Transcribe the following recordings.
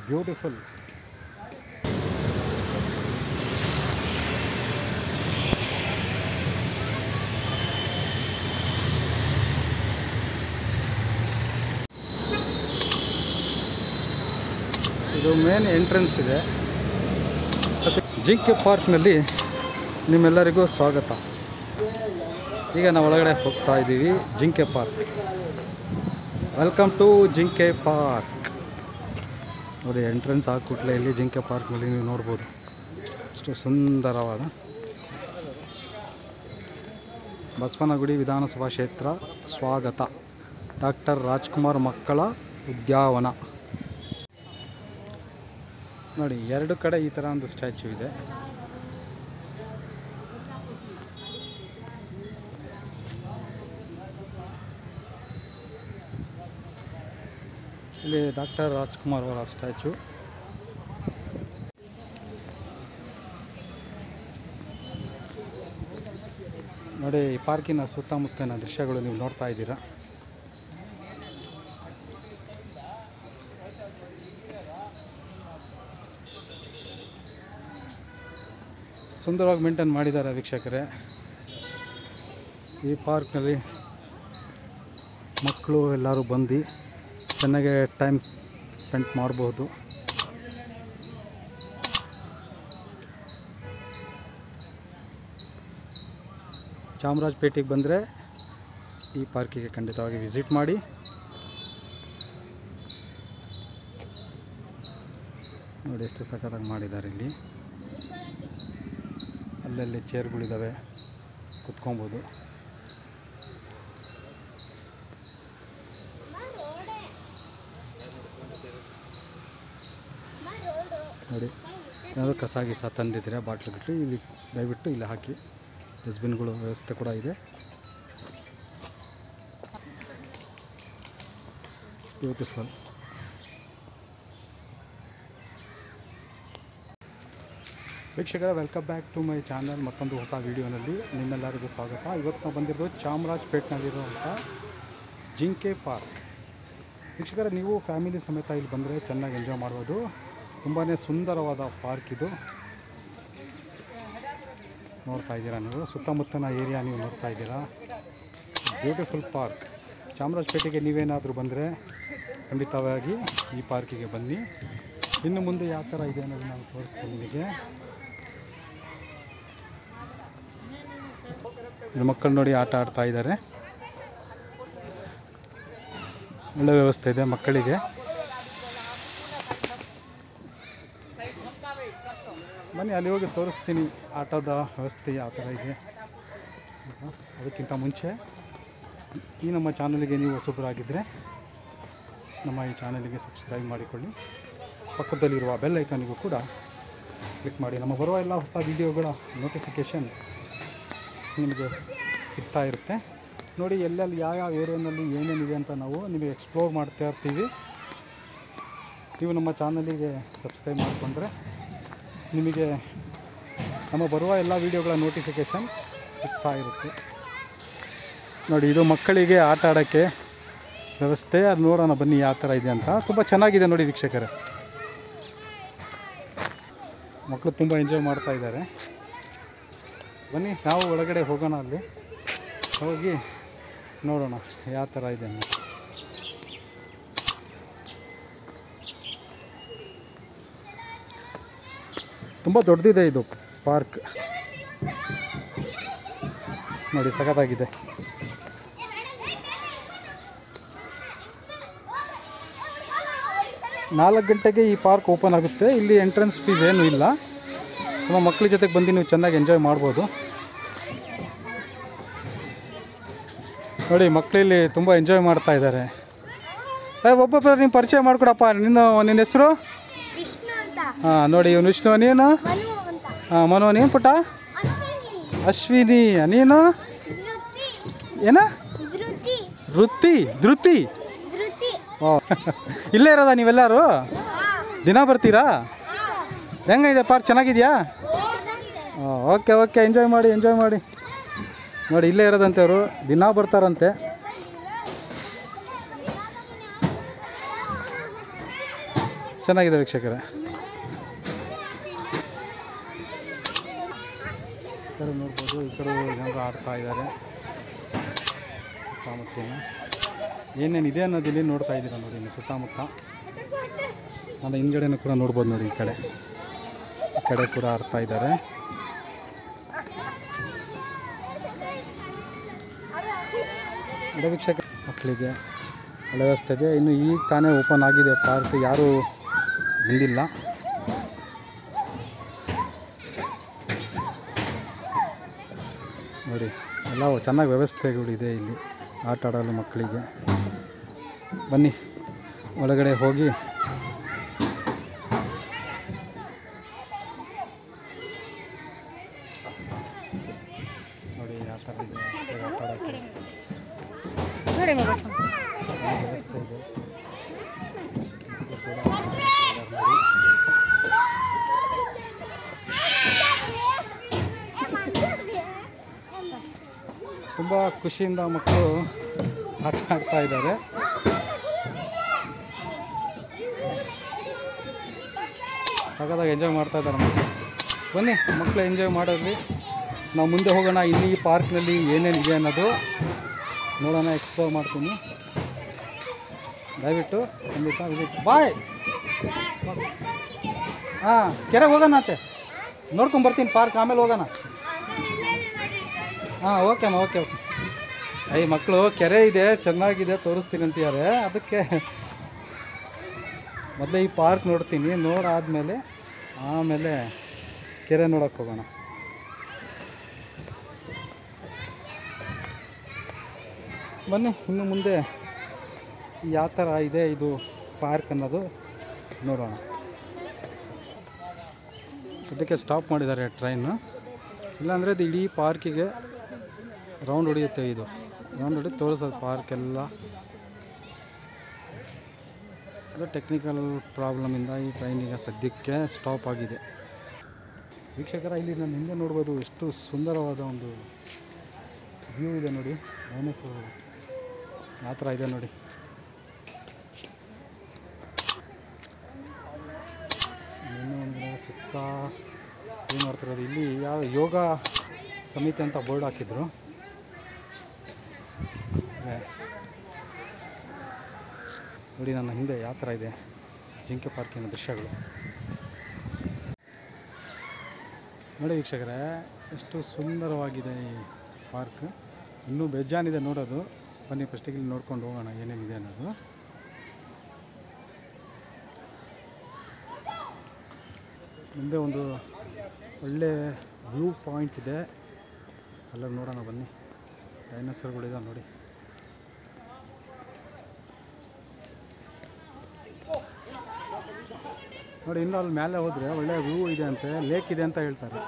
Beautiful ಇದು main entrance ಇದೆ ಜಿಂಕೆ ಪಾರ್ಕ್ನಲ್ಲಿ ನಿಮ್ಮೆಲ್ಲರಿಗೂ ಸ್ವಾಗತ ಈಗ ನಾವು ಒಳಗಡೆ ಹೋಗ್ತಾ ಇದ್ದೀವಿ Jinke park welcome to Jinke park ನೋಡಿ ಎಂಟ್ರೆನ್ಸ್ ಹಾಕ್ಬಿಟ್ಲೆ ಇಲ್ಲಿ ಜಿಂಕೆ ಪಾರ್ಕ್ನಲ್ಲಿ ನೀವು ನೋಡ್ಬೋದು ಅಷ್ಟು ಸುಂದರವಾದ ಬಸವನಗುಡಿ ವಿಧಾನಸಭಾ ಕ್ಷೇತ್ರ ಸ್ವಾಗತ ಡಾಕ್ಟರ್ ರಾಜ್ಕುಮಾರ್ ಮಕ್ಕಳ ಉದ್ಯಾನವನ ನೋಡಿ ಎರಡು ಕಡೆ ಈ ಥರ ಒಂದು ಸ್ಟ್ಯಾಚ್ಯೂ ಇದೆ ಇಲ್ಲಿ ಡಾಕ್ಟರ್ ರಾಜ್ಕುಮಾರ್ ಅವರ ಸ್ಟ್ಯಾಚು ನೋಡಿ ಈ ಪಾರ್ಕಿನ ಸುತ್ತಮುತ್ತಲಿನ ದೃಶ್ಯಗಳು ನೀವು ನೋಡ್ತಾ ಇದ್ದೀರಾ ಸುಂದರವಾಗಿ ಮೇಂಟೈನ್ ಮಾಡಿದ್ದಾರೆ ವೀಕ್ಷಕರೇ ಈ ಪಾರ್ಕ್ನಲ್ಲಿ ಮಕ್ಕಳು ಎಲ್ಲರೂ ಬಂದು ಚೆನ್ನಾಗಿ ಟೈಮ್ ಸ್ಪೆಂಡ್ ಮಾಡಬಹುದು ಚಾಮರಾಜಪೇಟೆಗೆ ಬಂದರೆ ಈ ಪಾರ್ಕಿಗೆ ಖಂಡಿತವಾಗಿ ವಿಸಿಟ್ ಮಾಡಿ ನೋಡಿ ಎಷ್ಟು ಸಖತ್ತಾಗಿ ಮಾಡಿದ್ದಾರೆ ಇಲ್ಲಿ ಅಲ್ಲಲ್ಲಿ ಚೇರ್ಗಳಿದ್ದಾವೆ ಕುತ್ಕೊಬೋದು ನೋಡಿ ಯಾವುದೋ ಕಸ ಗಿಸ ತಂದಿದ್ದೀರಾ ಬಾಟ್ಲು ಬಿಟ್ಟು ಇಲ್ಲಿ ದಯವಿಟ್ಟು ಇಲ್ಲಿ ಹಾಕಿ ಡಸ್ಟ್ಬಿನ್ಗಳು ವ್ಯವಸ್ಥೆ ಕೂಡ ಇದೆ ಬ್ಯೂಟಿಫುಲ್ ವೀಕ್ಷಕರ welcome back to my channel ಮತ್ತೊಂದು ಹೊಸ ವಿಡಿಯೋನಲ್ಲಿ ನಿಮ್ಮೆಲ್ಲರಿಗೂ ಸ್ವಾಗತ ಇವತ್ತು ನಾವು ಬಂದಿರೋದು ಚಾಮರಾಜಪೇಟ್ನಲ್ಲಿರುವಂಥ ಜಿಂಕೆ ಪಾರ್ಕ್ ವೀಕ್ಷಕರ ನೀವು ಫ್ಯಾಮಿಲಿ ಸಮೇತ ಇಲ್ಲಿ ಬಂದರೆ ಚೆನ್ನಾಗಿ ಎಂಜಾಯ್ ಮಾಡ್ಬೋದು ತುಂಬಾ ಸುಂದರವಾದ ಪಾರ್ಕ್ ಇದು ನೋಡ್ತಾ ಇದ್ದೀರಾ ನೀವು ಸುತ್ತಮುತ್ತಲಿನ ಏರಿಯಾ ನೀವು ನೋಡ್ತಾ ಇದ್ದೀರಾ ಬ್ಯೂಟಿಫುಲ್ ಪಾರ್ಕ್ ಚಾಮರಾಜಪೇಟೆಗೆ ನೀವೇನಾದರೂ ಬಂದರೆ ಖಂಡಿತವಾಗಿ ಈ ಪಾರ್ಕಿಗೆ ಬನ್ನಿ ಇನ್ನು ಮುಂದೆ ಯಾವ ಥರ ಇದೆ ಅನ್ನೋದು ನಾನು ತೋರಿಸ್ತೀನಿ ನಿಮಗೆ ಇಲ್ಲಿ ಮಕ್ಕಳು ನೋಡಿ ಆಟ ಆಡ್ತಾ ಇದ್ದಾರೆ ಒಳ್ಳೆ ವ್ಯವಸ್ಥೆ ಇದೆ ಮಕ್ಕಳಿಗೆ ಬನ್ನಿ ಅಲ್ಲಿ ಹೋಗಿ ತೋರಿಸ್ತೀನಿ ಆಟದ ವ್ಯವಸ್ಥೆ ಯಾವ ಥರ ಇದೆ ಅಂತ. ಅದಕ್ಕಿಂತ ಮುಂಚೆ ಈ ನಮ್ಮ ಚಾನಲಿಗೆ ನೀವು ಹೊಸಬರಾಗಿದ್ದರೆ ನಮ್ಮ ಈ ಚಾನಲಿಗೆ ಸಬ್ಸ್ಕ್ರೈಬ್ ಮಾಡಿಕೊಳ್ಳಿ ಪಕ್ಕದಲ್ಲಿರುವ ಬೆಲ್ ಐಕಾನಿಗೂ ಕೂಡ ಕ್ಲಿಕ್ ಮಾಡಿ ನಮ್ಮ ಬರುವ ಎಲ್ಲ ಹೊಸ ವಿಡಿಯೋಗಳ ನೋಟಿಫಿಕೇಷನ್ ನಿಮಗೆ ಸಿಗ್ತಾ ಇರುತ್ತೆ ನೋಡಿ ಎಲ್ಲೆಲ್ಲಿ ಯಾವ ಯಾವ ಏರಿಯಾನಲ್ಲಿ ಏನೇನಿದೆ ಅಂತ ನಾವು ನಿಮಗೆ ಎಕ್ಸ್ಪ್ಲೋರ್ ಮಾಡ್ತಾ ಇರ್ತೀವಿ ನೀವು ನಮ್ಮ ಚಾನಲಿಗೆ ಸಬ್ಸ್ಕ್ರೈಬ್ ಮಾಡಿಕೊಂಡ್ರೆ ನಿಮಗೆ ನಮ್ಮ ಬರುವ ಎಲ್ಲ ವೀಡಿಯೋಗಳ ನೋಟಿಫಿಕೇಷನ್ ಸಿಗ್ತಾ ಇರುತ್ತೆ ನೋಡಿ ಇದು ಮಕ್ಕಳಿಗೆ ಆಟ ಆಡೋಕ್ಕೆ ವ್ಯವಸ್ಥೆ ಅದು ನೋಡೋಣ ಬನ್ನಿ ಯಾವ ಥರ ಇದೆ ಅಂತ ತುಂಬ ಚೆನ್ನಾಗಿದೆ ನೋಡಿ ವೀಕ್ಷಕರೇ ಮಕ್ಕಳು ತುಂಬ ಎಂಜಾಯ್ ಮಾಡ್ತಾ ಇದ್ದಾರೆ ಬನ್ನಿ ನಾವು ಒಳಗಡೆ ಹೋಗೋಣ ಅಲ್ಲಿ ಹೋಗಿ ನೋಡೋಣ ಯಾವ ಥರ ಇದೆ ಅಂತ ತುಂಬ ದೊಡ್ಡದಿದೆ ಇದು ಪಾರ್ಕ್ ನೋಡಿ ಸಖತ್ತಾಗಿದೆ ನಾಲ್ಕು ಗಂಟೆಗೆ ಈ ಪಾರ್ಕ್ ಓಪನ್ ಆಗುತ್ತೆ ಇಲ್ಲಿ ಎಂಟ್ರೆನ್ಸ್ ಫೀಸ್ ಏನೂ ಇಲ್ಲ ನಮ್ಮ ಮಕ್ಕಳ ಜೊತೆಗೆ ಬಂದು ನೀವು ಚೆನ್ನಾಗಿ ಎಂಜಾಯ್ ಮಾಡ್ಬೋದು ನೋಡಿ ಮಕ್ಕಳಿಲ್ಲಿ ತುಂಬ ಎಂಜಾಯ್ ಮಾಡ್ತಾ ಇದ್ದಾರೆ ಏ ಒಬ್ಬೊಬ್ಬರು ನೀವು ಪರಿಚಯ ಮಾಡಿಕೊಡಪ್ಪ ನಿನ್ನ ನಿನ್ನ ಹೆಸರು ವಿಷ್ಣು ಅಂತ ಹಾಂ ನೋಡಿ ಇವನು ವಿಷ್ಣು ನೀನು ಮನು ಅಂತ ಹಾಂ ಮನು ನೀನು ಪುಟ್ಟ ಅಶ್ವಿನಿ ಅಶ್ವಿನಿ ನೀನು ಧೃತಿ ಏನ ಧೃತಿ ಧೃತಿ ಧೃತಿ ಧೃತಿ ಓ ಇಲ್ಲೇ ಇರೋದಾ ನೀವೆಲ್ಲರೂ ದಿನ ಬರ್ತೀರಾ ಹೆಂಗಿದೆ ಪಾರ್ಕ್ ಚೆನ್ನಾಗಿದೆಯಾ ಓಕೆ ಓಕೆ ಎಂಜಾಯ್ ಮಾಡಿ ಎಂಜಾಯ್ ಮಾಡಿ ನೋಡಿ ಇಲ್ಲೇ ಇರೋದಂತೆ ಅವರು ದಿನ ಬರ್ತಾರಂತೆ ಚೆನ್ನಾಗಿದೆ ವೀಕ್ಷಕರೇ ಈ ಕಡೆ ನೋಡ್ಬೋದು ಈ ಕಡೆ ಜನರು ಆಡ್ತಾ ಇದ್ದಾರೆ ಸುತ್ತಮುತ್ತಿನ ಏನೇನಿದೆ ಅನ್ನೋದು ಇಲ್ಲಿ ನೋಡ್ತಾ ಇದ್ದೀರಾ ನೋಡಿ ಇನ್ನು ಸುತ್ತಮುತ್ತ ನನ್ನ ಹಿಂದ್ಗಡೆನೂ ಕೂಡ ನೋಡ್ಬೋದು ನೋಡಿ ಈ ಕಡೆ ಈ ಕಡೆ ಕೂಡ ಆಡ್ತಾ ಇದ್ದಾರೆ ಇದೆ ವೀಕ್ಷಕ ಮಕ್ಕಳಿಗೆ ಒಳ್ಳೆ ವ್ಯವಸ್ಥೆ ಇದೆ ಇನ್ನು ಈಗ ತಾನೇ ಓಪನ್ ಆಗಿದೆ ಪಾರ್ಕ್ ಯಾರೂ ಬಂದಿಲ್ಲ ನೋಡಿ ಎಲ್ಲ ಚೆನ್ನಾಗಿ ವ್ಯವಸ್ಥೆಗಳಿದೆ ಇಲ್ಲಿ ಆಟ ಆಡಲು ಮಕ್ಕಳಿಗೆ ಬನ್ನಿ ಒಳಗಡೆ ಹೋಗಿ ನೋಡಿ ಯಾವ ಥರ ಇದೆ ಮಕ್ಕಳಿಗೆ ಆಟ ಆಡೋಕ್ಕೆ ವ್ಯವಸ್ಥೆ ಇದೆ ಇದು ಕೂಡ ನೋಡಿ. ತುಂಬ ಖುಷಿಯಿಂದ ಮಕ್ಕಳು ಆಟ ಆಡ್ತಾ ಇದ್ದಾರೆ ಸಖತ್ತಾಗಿ ಎಂಜಾಯ್ ಮಾಡ್ತಾ ಇದ್ದಾರೆ ಮಕ್ಕಳು ಬನ್ನಿ ಮಕ್ಕಳು ಎಂಜಾಯ್ ಮಾಡೋದ್ರಿ ನಾವು ಮುಂದೆ ಹೋಗೋಣ ಇಲ್ಲಿ ಈ ಪಾರ್ಕ್ನಲ್ಲಿ ಏನೇನಿದೆ ಅನ್ನೋದು ನೋಡೋಣ ಎಕ್ಸ್ಪ್ಲೋರ್ ಮಾಡ್ತೀನಿ ದಯವಿಟ್ಟು ಖಂಡಿತ ವಿಸಿಟ್ ಬಾಯ್ ಹಾಂ ಕೆರೆಗೆ ಹೋಗೋಣ ಅಂತೆ ನೋಡ್ಕೊಂಡು ಬರ್ತೀನಿ ಪಾರ್ಕ್ ಆಮೇಲೆ ಹೋಗೋಣ ಹಾಂ ಓಕೆ ಅಮ್ಮ ಓಕೆ ಓಕೆ ಐ ಮಕ್ಕಳು ಕೆರೆ ಇದೆ ಚೆನ್ನಾಗಿದೆ ತೋರಿಸ್ತೀನಿ ಅಂತಿದ್ದಾರೆ ಅದಕ್ಕೆ ಮೊದಲೇ ಈ ಪಾರ್ಕ್ ನೋಡ್ತೀನಿ ನೋಡಾದ್ಮೇಲೆ ಆಮೇಲೆ ಕೆರೆ ನೋಡೋಕೆ ಹೋಗೋಣ ಬನ್ನಿ ಇನ್ನು ಮುಂದೆ ಯಾವ ಥರ ಇದೆ ಇದು ಪಾರ್ಕ್ ಅನ್ನೋದು ನೋಡೋಣ ಸದ್ಯಕ್ಕೆ ಸ್ಟಾಪ್ ಮಾಡಿದ್ದಾರೆ ಟ್ರೈನು ಇಲ್ಲಾಂದರೆ ಇದು ಇಡೀ ಪಾರ್ಕಿಗೆ ರೌಂಡ್ ಹೊಡೆಯುತ್ತೆ ಇದು ರೌಂಡ್ ಹೊಡಿ ತೋರಿಸೋದು ಪಾರ್ಕ್ ಎಲ್ಲ ಅದು ಟೆಕ್ನಿಕಲ್ ಪ್ರಾಬ್ಲಮಿಂದ ಈ ಟ್ರೈನ್ ಈಗ ಸದ್ಯಕ್ಕೆ ಸ್ಟಾಪ್ ಆಗಿದೆ ವೀಕ್ಷಕರ ಇಲ್ಲಿ ನಾನು ಹಿಂದೆ ನೋಡ್ಬೋದು ಎಷ್ಟು ಸುಂದರವಾದ ಒಂದು ವ್ಯೂ ಇದೆ ನೋಡಿ ಡೈನೋಸರ್ ಆ ಥರ ಇದೆ ನೋಡಿ ಇನ್ನೂ ಅಂದರೆ ಸುತ್ತ ಏನು ಮಾಡ್ತಿರೋದು ಇಲ್ಲಿ ಯಾವ ಯೋಗ ಸಮಿತಿ ಅಂತ ಬೋರ್ಡ್ ಹಾಕಿದ್ರು ಅದೇ. ನೋಡಿ ನನ್ನ ಹಿಂದೆ ಯಾವ ಥರ ಇದೆ ಜಿಂಕೆ ಪಾರ್ಕಿನ ದೃಶ್ಯಗಳು ನೋಡಿ ವೀಕ್ಷಕರೇ ಎಷ್ಟು ಸುಂದರವಾಗಿದೆ ಈ ಪಾರ್ಕ್ ಇನ್ನೂ ಬೇಜಾನಿದೆ ನೋಡೋದು ಬನ್ನಿ ಫಸ್ಟಿಗೆ ಇಲ್ಲಿ ನೋಡ್ಕೊಂಡು ಹೋಗೋಣ ಏನೇನಿದೆ ಅನ್ನೋದು ಮುಂದೆ ಒಂದು ಒಳ್ಳೆ ವ್ಯೂ ಪಾಯಿಂಟ್ ಇದೆ ಅಲ್ಲ ನೋಡೋಣ ಬನ್ನಿ ಡೈನೋಸರ್ಗಳಿದಾವೆ ನೋಡಿ ನೋಡಿ ಇನ್ನು ಅಲ್ಲಿ ಮೇಲೆ ಹೋದರೆ ಒಳ್ಳೆ ವ್ಯೂ ಇದೆ ಅಂತೆ ಲೇಕ್ ಇದೆ ಅಂತ ಹೇಳ್ತಾರೆ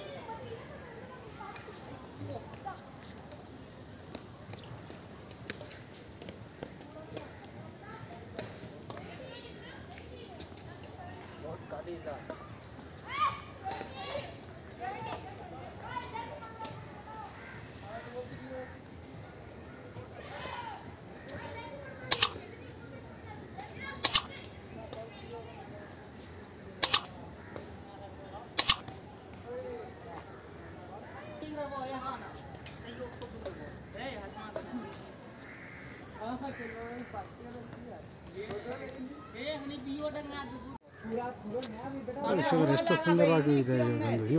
ವೀಕ್ಷಕರು ಎಷ್ಟು ಸುಂದರವಾಗಿ ಇದೆ ಈ ಒಂದು ವ್ಯೂ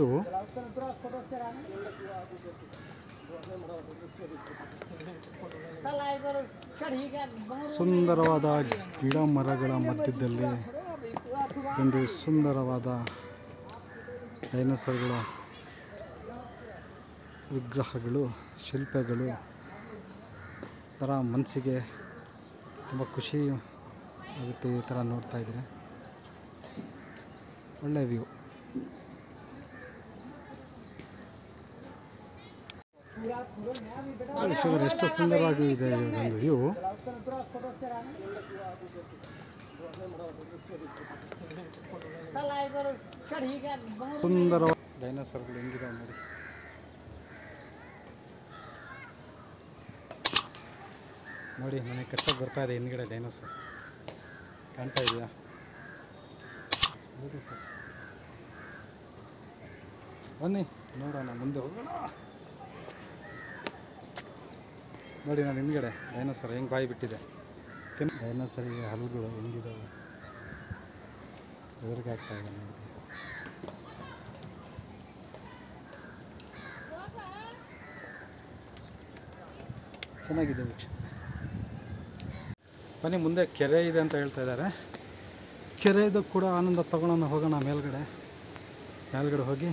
ಸುಂದರವಾದ ಗಿಡ ಮರಗಳ ಮಧ್ಯದಲ್ಲಿ ಒಂದು ಸುಂದರವಾದ ಡೈನೋಸರ್ಗಳ ವಿಗ್ರಹಗಳು ಶಿಲ್ಪಗಳು ಥರ ಮನಸ್ಸಿಗೆ ತುಂಬ ಖುಷಿ ಆಗುತ್ತೆ ಈ ಥರ ನೋಡ್ತಾ ಇದ್ರೆ ಒಳ್ಳೆ ವ್ಯೂ ವೀಕ್ಷಕರು ಎಷ್ಟು ಸುಂದರವಾಗಿ ಇದೆ ಈ ಒಂದು ವ್ಯೂ ಸುಂದರ ಡೈನೋಸರ್ಗಳು ಹೆಂಗಿದಾವೆ ನೋಡಿ ನೋಡಿ ನನಗೆ ಕಚ್ಚಕ್ಕೆ ಬರ್ತಾ ಇದೆ ಹಿಂದ್ಗಡೆ ಡೈನೋಸರ್ ಕಾಣ್ತಾ ಇದೆಯಾ Beautiful. ಬನ್ನಿ ನೋಡೋಣ ಮುಂದೆ ಹೋಗೋಣ ನೋಡಿ ನಾನು ಹಿಂದ್ಗಡೆ ಡೈನೋಸರ್ ಹೆಂಗೆ ಬಾಯಿ ಬಿಟ್ಟಿದೆ ಕೆಂಪು ಡೈನೋಸರಿಗೆ ಹಲ್ಲುಗಳು ಹೆಂಗಿದಾವೆ ಎದುರಿಗೆ ಆಗ್ತಾ ಇದೆ ನೋಡಿ ಚೆನ್ನಾಗಿದೆ ವೀಕ್ಷ ಬನ್ನಿ ಮುಂದೆ ಕೆರೆ ಇದೆ ಅಂತ ಹೇಳ್ತಾ ಇದ್ದಾರೆ ಕೆರೆದು ಕೂಡ ಆನಂದ ತಗೊಳ್ಳೋಣ ಹೋಗೋಣ ಮೇಲ್ಗಡೆ ಮೇಲ್ಗಡೆ ಹೋಗಿ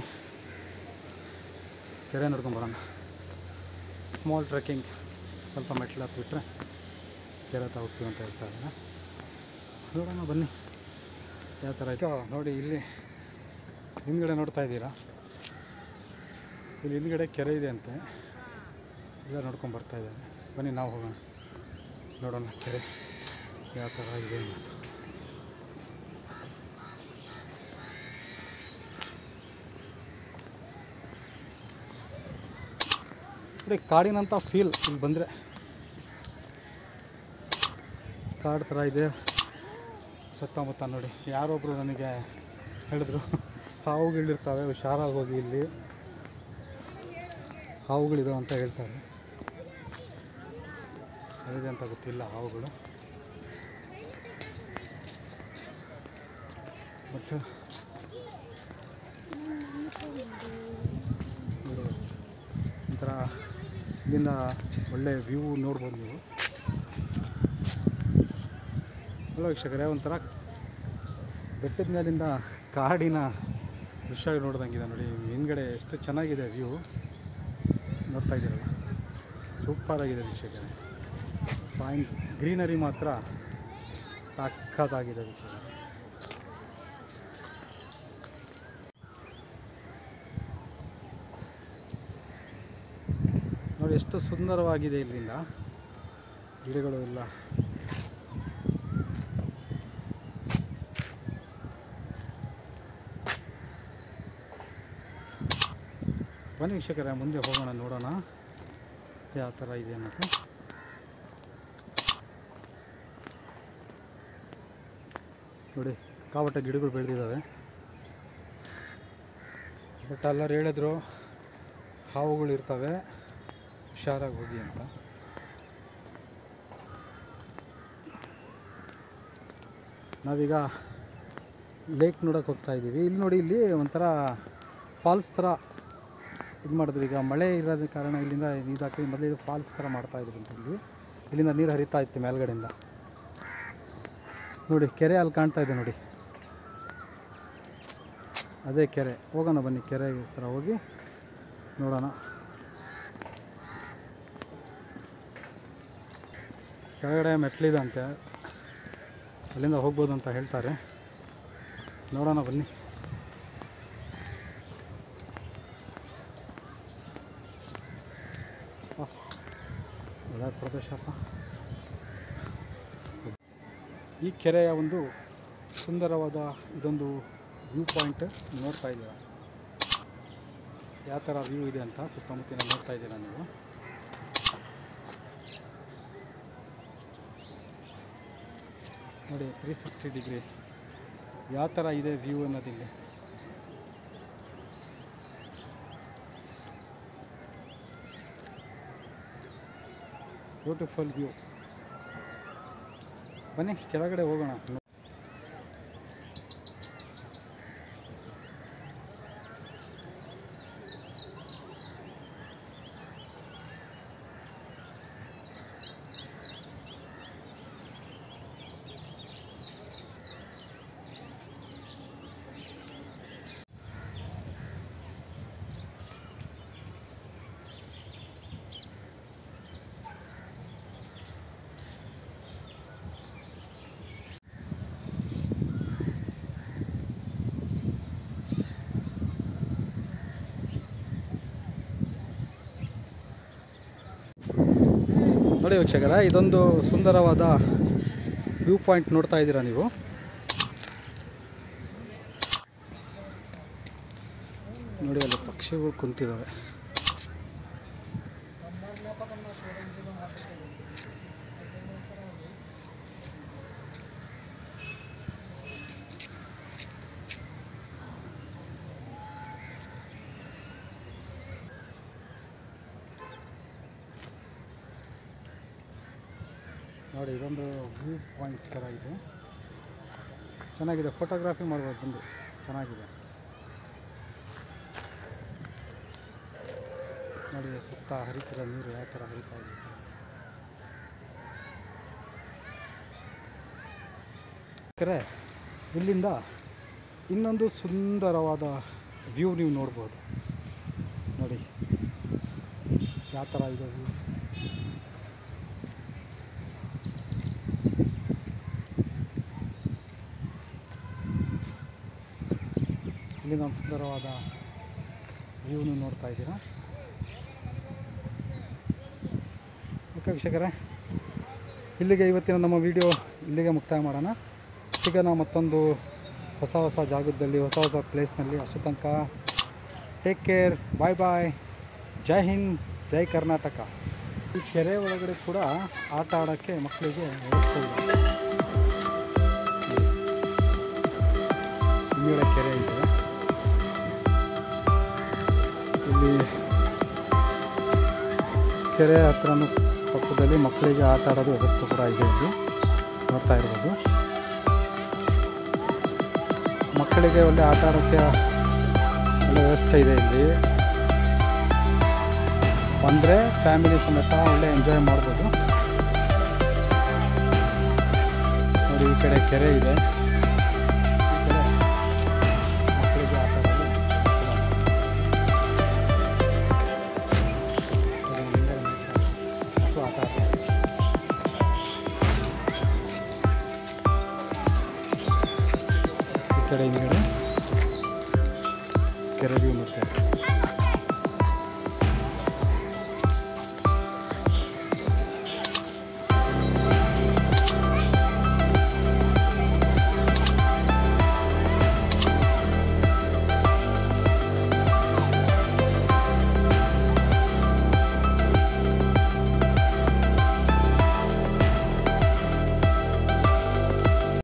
ಕೆರೆ ನೋಡ್ಕೊಂಬರೋಣ ಸ್ಮಾಲ್ ಟ್ರೆಕ್ಕಿಂಗ್ ಸ್ವಲ್ಪ ಮೆಟ್ಲು ಹತ್ಬಿಟ್ರೆ ಕೆರೆ ಹತ್ರ ಹೋಗ್ತೀವಿ ಅಂತ ಹೇಳ್ತಾ ಇದ್ದಾರೆ ನೋಡೋಣ ಬನ್ನಿ ಯಾವ ಥರ ಆಯಿತು ನೋಡಿ ಇಲ್ಲಿ ಹಿಂದ್ಗಡೆ ನೋಡ್ತಾ ಇದ್ದೀರಾ ಇಲ್ಲಿ ಹಿಂದ್ಗಡೆ ಕೆರೆ ಇದೆ ಅಂತೆ ಎಲ್ಲ ನೋಡ್ಕೊಂಡು ಬರ್ತಾ ಇದ್ದಾರೆ ಬನ್ನಿ ನಾವು ಹೋಗೋಣ ನೋಡೋಣ ಕೆರೆ ಯಾವ ಥರ ಇದೆ ಅಂತ ನೋಡಿ ಕಾಡಿನಂಥ ಫೀಲ್ ಇಲ್ಲಿ ಬಂದರೆ ಕಾಡು ಥರ ಇದೆ ಸುತ್ತಮುತ್ತ ನೋಡಿ ಯಾರೊಬ್ಬರು ನನಗೆ ಹೇಳಿದ್ರು ಹಾವುಗಳಿರ್ತಾವೆ ಹುಷಾರಾಗಿ ಹೋಗಿ ಇಲ್ಲಿ ಹಾವುಗಳಿದಾವೆ ಅಂತ ಹೇಳ್ತಾರೆ ಏನಿದೆ ಅಂತ ಗೊತ್ತಿಲ್ಲ ಹಾವುಗಳು ಮತ್ತು ನೋಡಿ, ಒಂಥರ ಇಲ್ಲಿಂದ ಒಳ್ಳೆ ವ್ಯೂ ನೋಡ್ಬೋದು ನೀವು ಅಲ್ಲ ವೀಕ್ಷಕರೇ ಒಂಥರ ಬೆಟ್ಟದ ಮೇಲಿಂದ ಕಾಡಿನ ದೃಶ್ಯ ನೋಡ್ದಂಗಿದೆ ನೋಡಿ ಹಿಂದ್ಗಡೆ ಎಷ್ಟು ಚೆನ್ನಾಗಿದೆ ವ್ಯೂ ನೋಡ್ತಾ ಇದ್ದೀರಲ್ಲ ಸೂಪರಾಗಿದೆ ವೀಕ್ಷಕರೇ ಫೈನ್ ಗ್ರೀನರಿ ಮಾತ್ರ ಸಖತ್ತಾಗಿದೆ ವೀಕ್ಷಕರೇ ನೋಡಿ ಎಷ್ಟು ಸುಂದರವಾಗಿದೆ ಇಲ್ಲಿಂದ ಗಿಡಗಳು ಎಲ್ಲ ಬನ್ನಿ ವೀಕ್ಷಕರೇ ಮುಂದೆ ಹೋಗೋಣ ನೋಡೋಣ ಯಾವ ಥರ ಇದೆ ಅನ್ನೋದು ನೋಡಿ ಸಿಕ್ಕಾಪಟ್ಟೆ ಗಿಡಗಳು ಬೆಳೆದಿದ್ದಾವೆ ಬಟ್ ಎಲ್ಲರೂ ಹೇಳಿದ್ರು ಹಾವುಗಳು ಇರ್ತವೆ ಹುಷಾರಾಗಿ ಹೋಗಿ ಅಂತ ನಾವೀಗ ಲೇಕ್ ನೋಡೋಕೆ ಹೋಗ್ತಾ ಇದ್ದೀವಿ ಇಲ್ಲಿ ನೋಡಿ ಇಲ್ಲಿ ಒಂಥರ ಫಾಲ್ಸ್ ಥರ ಇದು ಮಾಡಿದ್ರು ಈಗ ಮಳೆ ಇರೋದ ಕಾರಣ ಇಲ್ಲಿಂದ ನೀರು ಹಾಕಿ ಮೊದಲು ಇದು ಫಾಲ್ಸ್ ಥರ ಮಾಡ್ತಾ ಇದ್ರು ಅಂತ ಇಲ್ಲಿ ಇಲ್ಲಿಂದ ನೀರು ಹರಿತಾ ಇತ್ತು ಮೇಲ್ಗಡೆಯಿಂದ ನೋಡಿ ಕೆರೆ ಅಲ್ಲಿ ಕಾಣ್ತಾ ಇದೆ ನೋಡಿ ಅದೇ ಕೆರೆ ಹೋಗೋಣ ಬನ್ನಿ ಕೆರೆ ಹತ್ರ ಹೋಗಿ ನೋಡೋಣ ಕೆಳಗಡೆ ಮೆಟ್ಲಿದಂತೆ ಅಲ್ಲಿಂದ ಹೋಗ್ಬೋದು ಅಂತ ಹೇಳ್ತಾರೆ ನೋಡೋಣ ಬನ್ನಿ ಆ, ಒಳ್ಳೆ ಪ್ರದೇಶಪ್ಪ ಈ ಕೆರೆಯ ಒಂದು ಸುಂದರವಾದ ಇದೊಂದು ವ್ಯೂ ಪಾಯಿಂಟ್ ನೋಡ್ತಾ ಇದ್ದೀರಾ ಯಾವ ಥರ ವ್ಯೂ ಇದೆ ಅಂತ ಸುತ್ತಮುತ್ತಿನ ನೋಡ್ತಾ ಇದ್ದೀರಾ ನೀವು ನೋಡಿ ತ್ರೀ ಸಿಕ್ಸ್ಟಿ ಡಿಗ್ರಿ ಯಾವ ಥರ ಇದೆ ವ್ಯೂ ಅನ್ನೋದಿಲ್ಲಿ ಬ್ಯೂಟಿಫುಲ್ ವ್ಯೂ ಬನ್ನಿ ಕೆಳಗಡೆ ಹೋಗೋಣ ನೋಡಿ ವೀಕ್ಷಕರ ಇದೊಂದು ಸುಂದರವಾದ ವ್ಯೂ ಪಾಯಿಂಟ್ ನೋಡ್ತಾ ಇದ್ದೀರಾ ನೀವು ನೋಡಿ ಅಲ್ಲಿ ಪಕ್ಷಿಗಳು ಕುಂತಿದ್ದಾವೆ ನೋಡಿ ಇದೊಂದು ವ್ಯೂ ಪಾಯಿಂಟ್ ಥರ ಇದೆ ಚೆನ್ನಾಗಿದೆ ಫೋಟೋಗ್ರಫಿ ಮಾಡ್ಬೋದು ಬಂದು ಚೆನ್ನಾಗಿದೆ ನೋಡಿ ಸುತ್ತ ಹರಿತಿರೋ ನೀರು ಯಾವ ಥರ ಹರಿತಾ ಇದೆ ಯಾಕಂದರೆ ಇಲ್ಲಿಂದ ಇನ್ನೊಂದು ಸುಂದರವಾದ ವ್ಯೂ ನೀವು ನೋಡ್ಬೋದು ನೋಡಿ ಯಾವ ಥರ ಇದೆ ವ್ಯೂ ಇಲ್ಲಿಂದ ಒಂದು ಸುಂದರವಾದ ವ್ಯೂ ನೀವು ನೋಡ್ತಾ ಇದ್ದೀರಾ ಓಕೆ ವೀಕ್ಷಕರೇ ಇಲ್ಲಿಗೆ ಇವತ್ತಿನ ನಮ್ಮ ವಿಡಿಯೋ ಇಲ್ಲಿಗೆ ಮುಕ್ತಾಯ ಮಾಡೋಣ ಸಿಗೋಣ ಮತ್ತೊಂದು ಹೊಸ ಹೊಸ ಜಾಗದಲ್ಲಿ ಹೊಸ ಹೊಸ ಪ್ಲೇಸ್ನಲ್ಲಿ ಅಷ್ಟು ತನಕ ಟೇಕ್ ಕೇರ್ ಬಾಯ್ ಬಾಯ್ ಜೈ ಹಿಂದ್ ಜೈ ಕರ್ನಾಟಕ ಈ ಕೆರೆ ಒಳಗಡೆ ಕೂಡ ಆಟ ಆಡೋಕ್ಕೆ ಮಕ್ಕಳಿಗೆ ವ್ಯವಸ್ಥೆ ಇದೆ ಹಿಂದ್ಗಡೆ ಕೆರೆ ಇದೆ ಇಲ್ಲಿ ಕೆರೆ ಹತ್ರನೂ ಪಕ್ಕದಲ್ಲಿ ಮಕ್ಕಳಿಗೆ ಆಟ ಆಡೋದು ವ್ಯವಸ್ಥೆ ಕೂಡ ಇದೆ ಇಲ್ಲಿ ನೋಡ್ತಾ ಇರ್ಬೋದು ಮಕ್ಕಳಿಗೆ ಒಳ್ಳೆ ಆಟ ಆಡೋಕ್ಕೆ ಒಳ್ಳೆ ವ್ಯವಸ್ಥೆ ಇದೆ ಇಲ್ಲಿ ಬಂದರೆ ಫ್ಯಾಮಿಲಿ ಸಮೇತ ಒಳ್ಳೆ ಎಂಜಾಯ್ ಮಾಡ್ಬೋದು ನೋಡಿ ಈ ಕಡೆ ಕೆರೆ ಇದೆ ಈ ಕಡೆ ಮಕ್ಕಳಿಗೆ ಆಟ ಆಡೋದು ಅನುಕೂಲ ಇದೆ. ಇದು ಹಿಂದೆ ಮಕ್ಕಳು ಆಟ ಆಡ್ತಾರೆ ಈ ಕಡೆ ಹಿಂದ್ಗಡೆ ಕೆರೆ ವ್ಯೂ